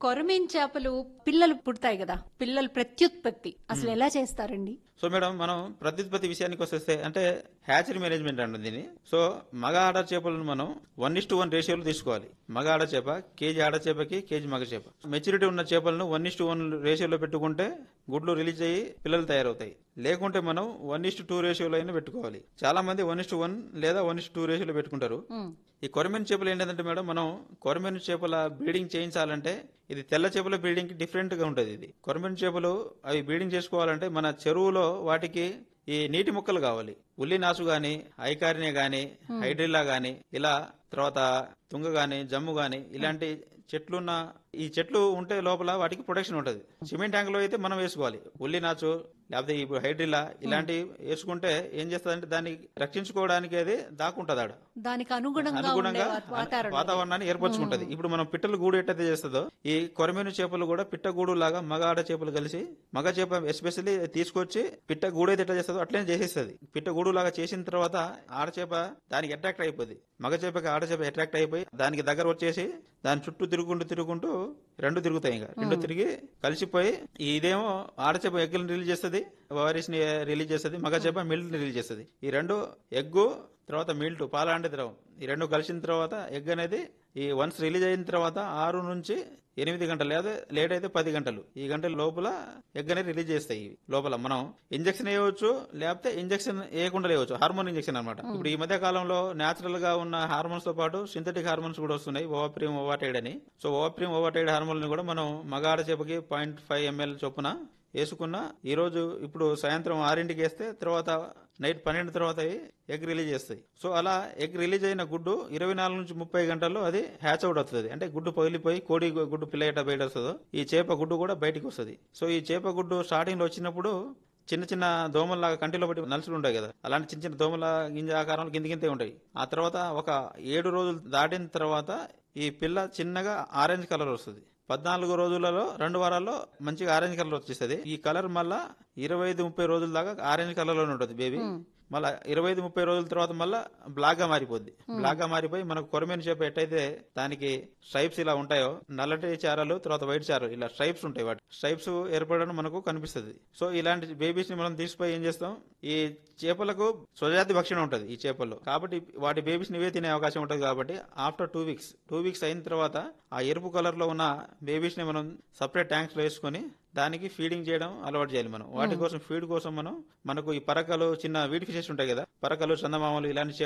కొరమీన్ చేపలు పిల్లలు పుడతాయి కదా పిల్లలు ప్రత్యుత్పత్తి అసలు ఎలా చేస్తారండి సో మేడం మనం ప్రత్యుత్పత్తి విషయానికి వస్తే అంటే హ్యాచరీ మేనేజ్మెంట్ అంటుంది దీన్ని సో మగ ఆడ చేపలను మనం వన్ ఇస్ టు వన్ రేషియోలో తీసుకోవాలి మగ ఆడ చేప కేజీ ఆడ చేపకి కేజీ మగ చేప మెచ్యూరిటీ ఉన్న చేపలను వన్ ఇస్ టు వన్ రేషియోలో పెట్టుకుంటే గుడ్లు రిలీజ్ అయ్యి పిల్లలు తయారవుతాయి లేకుంటే మనం వన్ ఇస్ టూ రేషియోలో అయినా పెట్టుకోవాలి చాలా మంది వన్ ఇస్ వన్ లేదా వన్ ఇస్ టూ రేషియోలో పెట్టుకుంటారు ఉమ్, ఈ కొరమెన్ చేపలు ఏంటంటే మేడం మనం కొరమెన్ చేపల బ్రీడింగ్ చేయించాలంటే ఇది తెల్ల చేపల బ్రీడింగ్ కి డిఫరెంట్ గా ఉంటది ఇది కొరమెన్ చేపలు అవి బ్రీడింగ్ చేసుకోవాలంటే మన చెరువులో వాటికి ఈ నీటి మొక్కలు కావాలి ఉల్లి నాసు గాని ఐకారినే గాని హైడ్రిల్లా గాని ఇలా తర్వాత తుంగ గాని జమ్ము గాని ఇలాంటి చెట్లున్న ఈ చెట్లు ఉంటే లోపల వాటికి ప్రొటెక్షన్ ఉంటది సిమెంట్ ట్యాంక్ లో అయితే మనం వేసుకోవాలి ఉల్లి నాచు లేకపోతే ఇప్పుడు హైడ్రిల్లా ఇలాంటివి వేసుకుంటే ఏం చేస్తుందంటే దాన్ని రక్షించుకోవడానికి అది దాక్కుంటది ఆడ దానికి అనుగుణంగా ఉండే అనుగుణంగా వా- వాతావరణం వాతావరణాన్ని ఏర్పరచుకుంటది ఇప్పుడు మనం పిట్టలు గూడు ఎట్టయితే చేస్తుందో ఈ కొరమేను చేపలు కూడా పిట్ట గూడు లాగా మగ ఆడ చేపలు కలిసి మగ చేప ఎస్పెషల్లీ తీసుకొచ్చి పిట్ట గూడు అయితే ఎట్లా చేస్తుందో అట్లనే చేసేస్తుంది పిట్ట గూడు లాగా చేసిన తర్వాత ఆడ చేప దానికి అట్రాక్ట్ అయిపోద్ది మగ చేపకి ఆడ చేప అట్రాక్ట్ అయిపోయి దానికి దగ్గర వచ్చేసి దాని చుట్టూ తిరుగుకుంటూ తిరుగుకుంటూ రెండు తిరుగుతాయి ఇంకా రెండు తిరిగి కలిసిపోయి ఇదేమో ఆడ చేప ఎగ్గులను రిలీజ్ చేస్తుంది వారిస్ ని రిలీజ్ చేస్తుంది మగ చేప మిల్క్ ని రిలీజ్ చేస్తుంది ఈ రెండు ఎగ్గు తర్వాత మిల్ట్ పాలాంటి ద్రవం ఈ రెండు కలిసిన తర్వాత ఎగ్ అనేది ఈ వన్స్ రిలీజ్ అయిన తర్వాత ఆరు నుంచి ఎనిమిది గంటలు లేదా లేట్ అయితే పది గంటలు ఈ గంటల లోపల ఎగ్ అనేది రిలీజ్ చేస్తాయి ఇవి లోపల మనం ఇంజక్షన్ వేయవచ్చు లేకపోతే ఇంజక్షన్ వేయకుండా వేయవచ్చు హార్మోన్ ఇంజక్షన్ అనమాట ఇప్పుడు ఈ మధ్య కాలంలో నేచురల్ గా ఉన్న హార్మోన్స్ తో పాటు సింథటిక్ హార్మోన్స్ కూడా వస్తున్నాయి ఓవాప్రియం ఓవాటైడ్ అని సో ఓవాప్రియం ఓవాటైడ్ హార్మోన్ ని కూడా మనం మగాడ చేపకి పాయింట్ ఫైవ్ ఎంఎల్ చొప్పున వేసుకున్న ఈ రోజు ఇప్పుడు సాయంత్రం ఆరింటికి వేస్తే తర్వాత నైట్ పన్నెండు తర్వాత ఎగ్ రిలీజ్ చేస్తాయి సో అలా ఎగ్ రిలీజ్ అయిన గుడ్డు ఇరవై నాలుగు నుంచి ముప్పై గంటల్లో అది హ్యాచ్ అవుట్ అవుతుంది అంటే గుడ్డు పగిలిపోయి కోడి గు- గుడ్డు పిల్ల ఎట్లా బయట వస్తుందో ఈ చేప గుడ్డు కూడా బయటికి వస్తుంది సో ఈ చేప గుడ్డు స్టార్టింగ్ లో వచ్చినప్పుడు చిన్న చిన్న దోమల్లాగా కంటిలో పట్టి నలుసులు ఉంటాయి కదా అలాంటి చిన్న చిన్న దోమల గింజ ఆకారంలో కింద కిందే ఉంటాయి ఆ తర్వాత ఒక ఏడు రోజులు దాటిన తర్వాత ఈ పిల్ల చిన్నగా ఆరెంజ్ కలర్ వస్తుంది పద్నాలుగు రోజులలో రెండు వారాల్లో మంచిగా ఆరెంజ్ కలర్ వచ్చేస్తుంది ఈ కలర్ మళ్ళా ఇరవై ఐదు ముప్పై రోజుల దాకా ఆరెంజ్ కలర్ లోనే ఉంటుంది బేబీ మళ్ళా ఇరవై ఐదు ముప్పై రోజుల తర్వాత మళ్ళా బ్లాక్ గా మారిపోద్ది బ్లాక్ గా మారిపోయి మనకు కొరమేను చేప ఎట్టయితే దానికి స్ట్రైప్స్ ఇలా ఉంటాయో నల్లటి చారలు తర్వాత వైట్ చారలు ఇలా స్ట్రైప్స్ ఉంటాయి వాటి స్ట్రైప్స్ ఏర్పడడం మనకు కనిపిస్తుంది సో ఇలాంటి బేబీస్ ని మనం తీసుకుపోయి ఏం చేస్తాం ఈ చేపలకు స్వజాతి భక్షణ ఉంటది ఈ చేపల్లో కాబట్టి వాటి బేబీస్ నివే తినే అవకాశం ఉంటది కాబట్టి after two weeks two weeks అయిన తర్వాత ఆ ఎరుపు కలర్ లో ఉన్న బేబీస్ ని మనం సపరేట్ ట్యాంక్స్ లో వేసుకొని దానికి ఫీడింగ్ చేయడం అలవాటు చేయాలి మనం వాటి కోసం ఫీడ్ కోసం మనం మనకు ఈ పరకలు చిన్న వీడి ఫిషెస్ ఉంటాయి కదా పరకలు చందమామలు ఇలాంటి